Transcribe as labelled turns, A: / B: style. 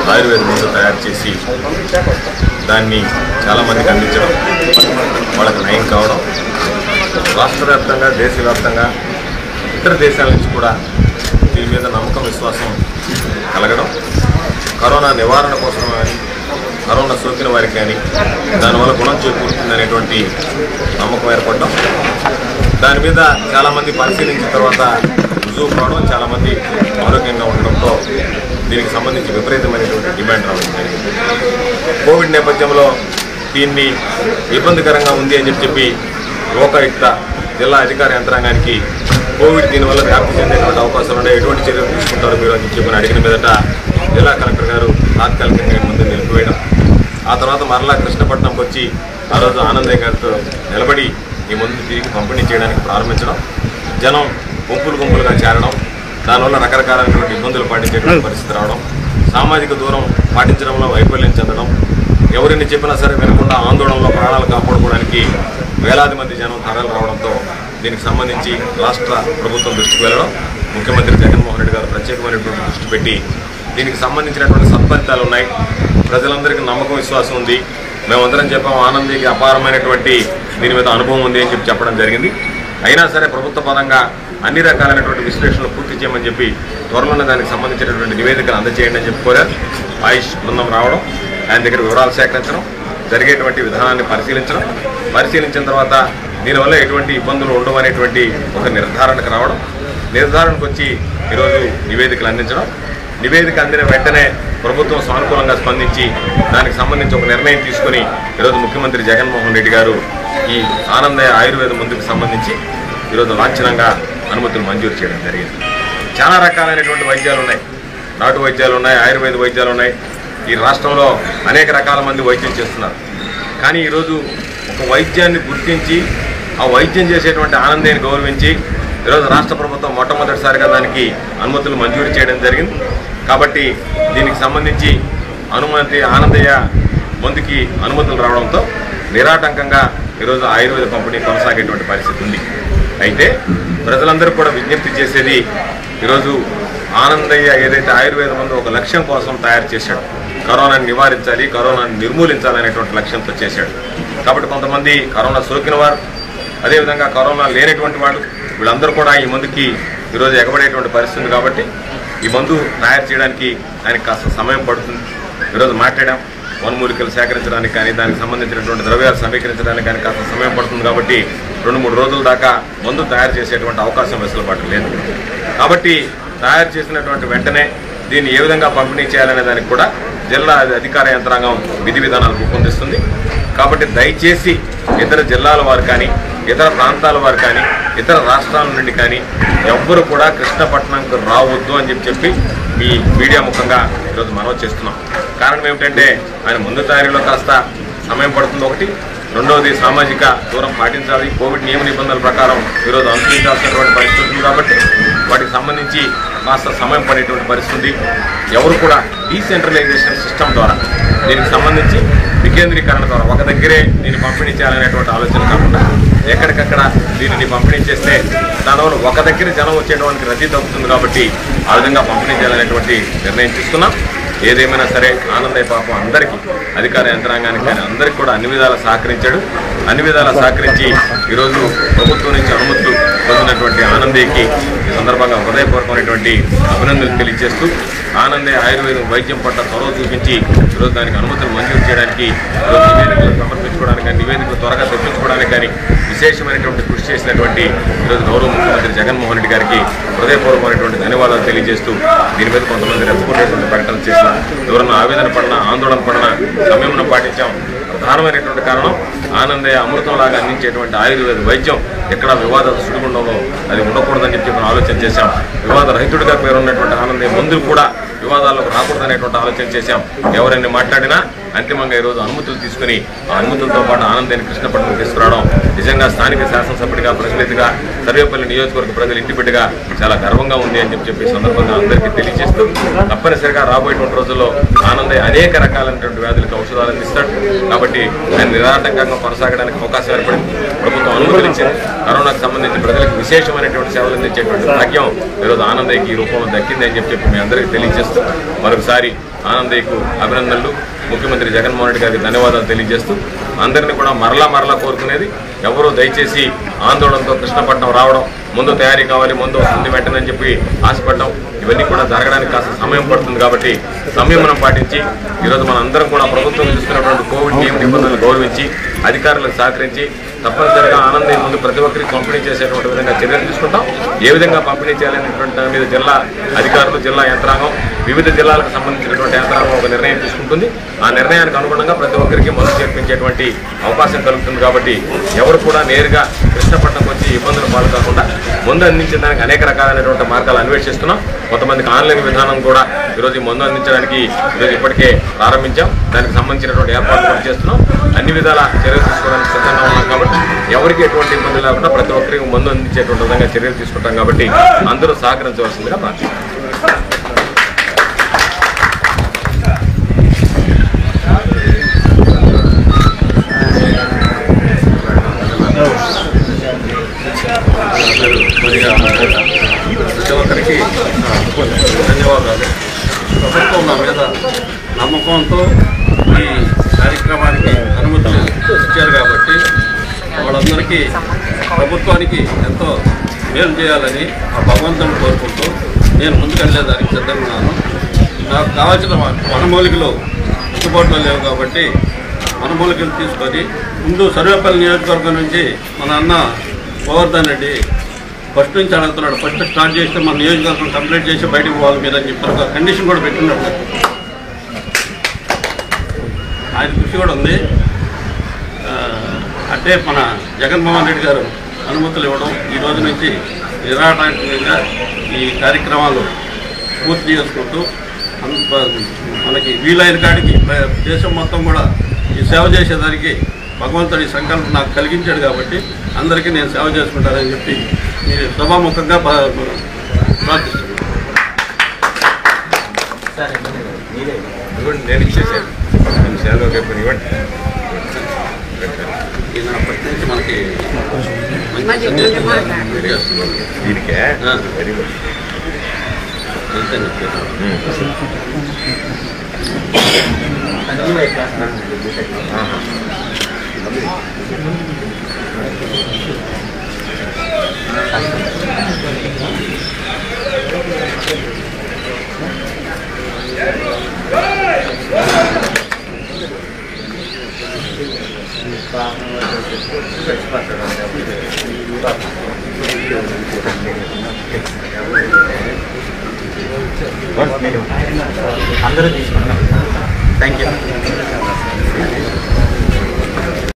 A: ఆయుర్వేద మందు తయారు చేసి దాన్ని చాలామందికి అందించడం వాళ్ళకి నయం కావడం రాష్ట్ర వ్యాప్తంగా దేశవ్యాప్తంగా ఇతర దేశాల నుంచి కూడా దీని మీద నమ్మకం విశ్వాసం కలగడం కరోనా నివారణ కోసం కానీ కరోనా సోకిన వారికి కానీ దానివల్ల గుణం చేకూరుతుందనేటువంటి నమ్మకం ఏర్పడడం దాని మీద చాలామంది పరిశీలించిన తర్వాత రుజువు కావడం చాలామంది ఆరోగ్యంగా ఉండడంతో దీనికి సంబంధించి విపరీతమైనటువంటి డిమాండ్ రావడం జరిగింది కోవిడ్ నేపథ్యంలో దీన్ని ఇబ్బందికరంగా ఉంది అని చెప్పి చెప్పి లోకాయుక్త జిల్లా అధికార యంత్రాంగానికి కోవిడ్ దీనివల్ల వ్యాప్తి చెందేటువంటి అవకాశాలు ఉన్నాయి ఎటువంటి చర్యలు తీసుకుంటారు మీరు అని చెప్పి అడిగిన మీదట జిల్లా కలెక్టర్ గారు తాత్కాలికంగా ఈ ముందు నిలిపివేయడం ఆ తర్వాత మరలా కృష్ణపట్నంకి వచ్చి ఆ రోజు ఆనందయ్య గారితో నిలబడి ఈ ముందు తిరిగి పంపిణీ చేయడానికి ప్రారంభించడం జనం గుంపులు గుంపులుగా చేరడం దానివల్ల రకరకాలైనటువంటి ఇబ్బందులు పాటించేటువంటి పరిస్థితి రావడం సామాజిక దూరం పాటించడంలో వైఫల్యం చెందడం ఎవరిని చెప్పినా సరే వినకుండా ఆందోళనలో ప్రాణాలు కాపాడుకోవడానికి వేలాది మంది జనం తరలి రావడంతో దీనికి సంబంధించి రాష్ట్ర ప్రభుత్వం దృష్టికి వెళ్ళడం ముఖ్యమంత్రి జగన్మోహన్ రెడ్డి గారు ప్రత్యేకమైనటువంటి దృష్టి పెట్టి దీనికి సంబంధించినటువంటి సత్ఫలితాలు ఉన్నాయి ప్రజలందరికీ నమ్మకం విశ్వాసం ఉంది మేమందరం చెప్పాము ఆనందికి అపారమైనటువంటి దీని మీద అనుభవం ఉంది అని చెప్పి చెప్పడం జరిగింది అయినా సరే ప్రభుత్వ పరంగా అన్ని రకాలైనటువంటి విశ్లేషణలు పూర్తి చేయమని చెప్పి త్వరలోనే దానికి సంబంధించినటువంటి నివేదికలు అందజేయండి అని చెప్పి కోరారు ఆయుష్ బృందం రావడం ఆయన దగ్గర వివరాలు సేకరించడం జరిగేటువంటి విధానాన్ని పరిశీలించడం పరిశీలించిన తర్వాత దీనివల్ల ఎటువంటి ఇబ్బందులు ఉండవు అనేటువంటి ఒక నిర్ధారణకు రావడం నిర్ధారణకు వచ్చి ఈరోజు నివేదికలు అందించడం నివేదిక అందిన వెంటనే ప్రభుత్వం సానుకూలంగా స్పందించి దానికి సంబంధించి ఒక నిర్ణయం తీసుకుని ఈరోజు ముఖ్యమంత్రి జగన్మోహన్ రెడ్డి గారు ఈ ఆనందయ ఆయుర్వేద మందుకు సంబంధించి ఈరోజు లాంఛనంగా అనుమతులు మంజూరు చేయడం జరిగింది చాలా రకాలైనటువంటి వైద్యాలు ఉన్నాయి నాటు వైద్యాలు ఉన్నాయి ఆయుర్వేద వైద్యాలు ఉన్నాయి ఈ రాష్ట్రంలో అనేక రకాల మంది వైద్యం చేస్తున్నారు కానీ ఈరోజు ఒక వైద్యాన్ని గుర్తించి ఆ వైద్యం చేసేటువంటి ఆనందాన్ని గౌరవించి ఈరోజు రాష్ట్ర ప్రభుత్వం మొట్టమొదటిసారిగా దానికి అనుమతులు మంజూరు చేయడం జరిగింది కాబట్టి దీనికి సంబంధించి అనుమతి ఆనందయ్య ముందుకి అనుమతులు రావడంతో నిరాటంకంగా ఈరోజు ఆయుర్వేద పంపిణీ కొనసాగేటువంటి పరిస్థితి ఉంది అయితే ప్రజలందరూ కూడా విజ్ఞప్తి చేసేది ఈరోజు ఆనందయ్య ఏదైతే ఆయుర్వేద మందు ఒక లక్ష్యం కోసం తయారు చేశాడు కరోనాని నివారించాలి కరోనాని నిర్మూలించాలనేటువంటి లక్ష్యంతో చేశాడు కాబట్టి కొంతమంది కరోనా సోకిన వారు అదేవిధంగా కరోనా లేనటువంటి వాళ్ళు వీళ్ళందరూ కూడా ఈ మందుకి ఈరోజు ఎగబడేటువంటి పరిస్థితి ఉంది కాబట్టి ఈ మందు తయారు చేయడానికి ఆయనకి కాస్త సమయం పడుతుంది ఈరోజు మాట్లాడాం వనమూలికలు సేకరించడానికి కానీ దానికి సంబంధించినటువంటి ద్రవ్యాలు సమీకరించడానికి కానీ కాస్త సమయం పడుతుంది కాబట్టి రెండు మూడు రోజుల దాకా మందు తయారు చేసేటువంటి అవకాశం వెసులుబాటు లేదు కాబట్టి తయారు చేసినటువంటి వెంటనే దీన్ని ఏ విధంగా పంపిణీ చేయాలనే దానికి కూడా జిల్లా అధికార యంత్రాంగం విధి విధానాలు రూపొందిస్తుంది కాబట్టి దయచేసి ఇతర జిల్లాల వారు కానీ ఇతర ప్రాంతాల వారు కానీ ఇతర రాష్ట్రాల నుండి కానీ ఎవ్వరు కూడా కృష్ణపట్నంకు రావద్దు అని చెప్పి చెప్పి మీ మీడియా ముఖంగా ఈరోజు మనవి చేస్తున్నాం కారణం ఏమిటంటే ఆయన ముందు తయారీలో కాస్త సమయం పడుతుంది ఒకటి రెండవది సామాజిక దూరం పాటించాలి కోవిడ్ నియమ నిబంధనల ప్రకారం ఈరోజు అనుసరించాల్సినటువంటి పరిస్థితి ఉంది కాబట్టి వాటికి సంబంధించి కాస్త సమయం పడేటువంటి పరిస్థితి ఉంది ఎవరు కూడా డీసెంట్రలైజేషన్ సిస్టమ్ ద్వారా దీనికి సంబంధించి వికేంద్రీకరణ ద్వారా ఒక దగ్గరే దీన్ని పంపిణీ చేయాలనేటువంటి ఆలోచన కాకుండా ఎక్కడికక్కడ దీనిని పంపిణీ చేస్తే దానివల్ల ఒక దగ్గర జనం వచ్చేటువంటి రద్దీ తగ్గుతుంది కాబట్టి ఆ విధంగా పంపిణీ చేయాలనేటువంటి నిర్ణయం తీసుకున్నాం ఏదేమైనా సరే ఆనందయ్య పాపం అందరికీ అధికార యంత్రాంగానికి కానీ అందరికీ కూడా అన్ని విధాలా సహకరించాడు అన్ని విధాలా సహకరించి ఈరోజు ప్రభుత్వం నుంచి అనుమతులు పొందినటువంటి ఆనందయ్యకి ఈ సందర్భంగా హృదయపూర్వకమైనటువంటి అభినందనలు తెలియజేస్తూ ఆనందయ్య ఆయుర్వేదం వైద్యం పట్ల చొరవ చూపించి ఈరోజు దానికి అనుమతులు మంజూరు చేయడానికి ఈరోజు నివేదికలు సమర్పించుకోవడానికి కానీ నివేదికలు త్వరగా తెప్పించుకోవడానికి కానీ విశేషమైనటువంటి కృషి చేసినటువంటి ఈరోజు గౌరవ ముఖ్యమంత్రి జగన్మోహన్ రెడ్డి గారికి హృదయపూర్వకమైనటువంటి ధన్యవాదాలు తెలియజేస్తూ దీని మీద కొంతమంది రెచ్చగొట్టేటువంటి ప్రకటన చేసిన ఎవరన్నా ఆవేదన పడినా ఆందోళన పడినా సమయంలో పాటించాం ప్రధానమైనటువంటి కారణం ఆనందయ్య అమృతంలాగా అందించేటువంటి ఆయుర్వేద వైద్యం ఎక్కడ వివాద సుడిగుండంలో అది ఉండకూడదని చెప్పి మనం ఆలోచన చేశాం వివాద రహితుడిగా పేరున్నటువంటి ఆనందయ్య మందులు కూడా వివాదాల్లోకి రాకూడదనేటువంటి ఆలోచన చేశాం ఎవరైనా మాట్లాడినా అంతిమంగా ఈరోజు అనుమతులు తీసుకుని ఆ అనుమతులతో పాటు ఆనందాన్ని కృష్ణపట్నం తీసుకురావడం నిజంగా స్థానిక శాసనసభ్యుడిగా ప్రతినిధిగా సర్వేపల్లి నియోజకవర్గ ప్రజలు ఇంటి బిడ్డగా చాలా గర్వంగా ఉంది అని చెప్పి చెప్పి సందర్భంగా అందరికీ తెలియజేస్తూ తప్పనిసరిగా రాబోయేటువంటి రోజుల్లో ఆనందయ్య అనేక రకాలైనటువంటి వ్యాధులకు ఔషధాలు అందిస్తాడు కాబట్టి ఆయన నిరాటంకంగా కొనసాగడానికి అవకాశం ఏర్పడింది ప్రభుత్వం అనుమతులు ఇచ్చింది కరోనాకు సంబంధించి ప్రజలకు విశేషమైనటువంటి సేవలు అందించేటువంటి భాగ్యం ఈరోజు ఆనందయ్యకి ఈ రూపంలో దక్కింది అని చెప్పి చెప్పి మీ అందరికీ తెలియజేస్తూ మరొకసారి ఆనందయ్యకు అభినందనలు ముఖ్యమంత్రి జగన్మోహన్ రెడ్డి గారికి ధన్యవాదాలు తెలియజేస్తూ అందరినీ కూడా మరలా మరలా కోరుకునేది ఎవరూ దయచేసి ఆందోళనతో కృష్ణపట్నం రావడం ముందు తయారీ కావాలి ముందు వస్తుంది వెంటనే అని చెప్పి ఆశపడడం ఇవన్నీ కూడా జరగడానికి కాస్త సమయం పడుతుంది కాబట్టి సంయమనం పాటించి ఈరోజు మన అందరం కూడా ప్రభుత్వం చూస్తున్నటువంటి కోవిడ్ నియమ నిబంధనలు గౌరవించి అధికారులకు సహకరించి తప్పనిసరిగా ఆనందం ముందు ప్రతి ఒక్కరికి పంపిణీ చేసేటువంటి విధంగా చర్యలు తీసుకుంటాం ఏ విధంగా పంపిణీ చేయాలనేటువంటి దాని మీద జిల్లా అధికారులు జిల్లా యంత్రాంగం వివిధ జిల్లాలకు సంబంధించినటువంటి యంత్రాంగం ఒక నిర్ణయం తీసుకుంటుంది ఆ నిర్ణయానికి అనుగుణంగా ప్రతి ఒక్కరికి మందు చేర్పించేటువంటి అవకాశం కలుగుతుంది కాబట్టి ఎవరు కూడా నేరుగా కృష్ణపట్నంకి వచ్చి ఇబ్బందులు పాలు కాకుండా మందు అందించడానికి అనేక రకాలైనటువంటి మార్గాలు అన్వేషిస్తున్నాం కొంతమందికి ఆన్లైన్ విధానం కూడా ఈరోజు ఈ మందు అందించడానికి ఈరోజు ఇప్పటికే ప్రారంభించాం దానికి సంబంధించినటువంటి ఏర్పాట్లు కూడా చేస్తున్నాం అన్ని విధాల చర్యలు తీసుకోవడానికి సిద్ధంగా ఉన్నాం కాబట్టి ఎవరికి ఎటువంటి ఇబ్బంది లేకుండా ప్రతి ఒక్కరికి మందు అందించేటువంటి విధంగా చర్యలు తీసుకుంటాం కాబట్టి అందరూ సహకరించవలసిందిగా ప్రార్థన
B: కొద్దిగా ప్రతి ఒక్కరికి ధన్యవాదాలు ప్రభుత్వం నా మీద నమ్మకంతో ఈ కార్యక్రమానికి అనుమతులు ఇచ్చారు కాబట్టి వాళ్ళందరికీ ప్రభుత్వానికి ఎంతో మేలు చేయాలని ఆ భగవంతుని కోరుకుంటూ నేను ముందుకెళ్ళేదానికి సిద్ధంగా ఉన్నాను నాకు కావాల్సిన వనమూలికలు అందుబాటులో లేవు కాబట్టి వనమూలికలు తీసుకొని ముందు సర్వేపల్లి నియోజకవర్గం నుంచి మన అన్న గోవర్ధన్ రెడ్డి ఫస్ట్ నుంచి అడుగుతున్నాడు ఫస్ట్ స్టార్ట్ చేస్తే మన నియోజకవర్గం కంప్లీట్ చేసి బయటకు పోవాలి మీరు అని చెప్పి ఒక కండిషన్ కూడా పెట్టినట్టు ఆయన కృషి కూడా ఉంది ఆ, అంటే మన జగన్మోహన్ రెడ్డి గారు అనుమతులు ఇవ్వడం ఈ రోజు నుంచి నిరాటంకంగా ఈ కార్యక్రమాలు పూర్తి చేసుకుంటూ అంత- మనకి వీలైన కాడికి ప్ర- దేశం మొత్తం కూడా ఈ సేవ చేసేదానికి భగవంతుడి సంకల్పం నాకు కలిగించాడు కాబట్టి అందరికీ నేను సేవ చేసుకుంటానని చెప్పి మీరు సభాముఖంగా ప్ర- ప్రార్థిస్తున్నాను
A: ఇవ్వండి నేను ఇచ్చేసాను నేను సేవలో రేపు ఇవ్వండి
B: ఈయన అప్పటి నుంచి మనకి మంచి తెలియజేస్తున్నాను.
A: దీనికే
B: ఆ.
A: వెరీ గుడ్
B: అంతే చెప్పారు
A: ఆహా.
C: అందరూ తీసుకున్నాం థ్యాంక్ యూ